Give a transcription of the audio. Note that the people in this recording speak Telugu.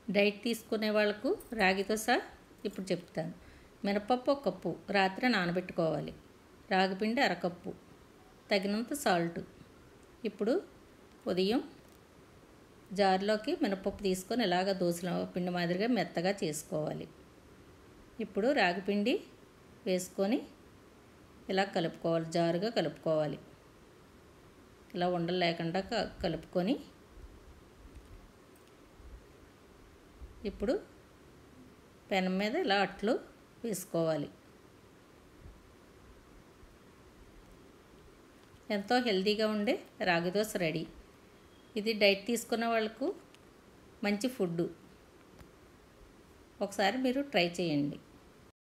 డైట్ తీసుకునే వాళ్ళకు రాగితో సహా ఇప్పుడు చెప్తాను మినపప్పు ఒక కప్పు రాత్రి నానబెట్టుకోవాలి రాగిపిండి అరకప్పు తగినంత సాల్ట్ ఇప్పుడు ఉదయం జార్లోకి మినపప్పు తీసుకొని ఇలాగ దోశల పిండి మాదిరిగా మెత్తగా చేసుకోవాలి ఇప్పుడు రాగిపిండి వేసుకొని ఇలా కలుపుకోవాలి జారుగా కలుపుకోవాలి ఇలా ఉండలు లేకుండా క- కలుపుకొని ఇప్పుడు పెనం మీద ఇలా అట్లు వేసుకోవాలి ఎంతో హెల్తీగా ఉండే రాగి దోశ రెడీ ఇది డైట్ తీసుకున్న వాళ్ళకు మంచి ఫుడ్ ఒకసారి మీరు ట్రై చేయండి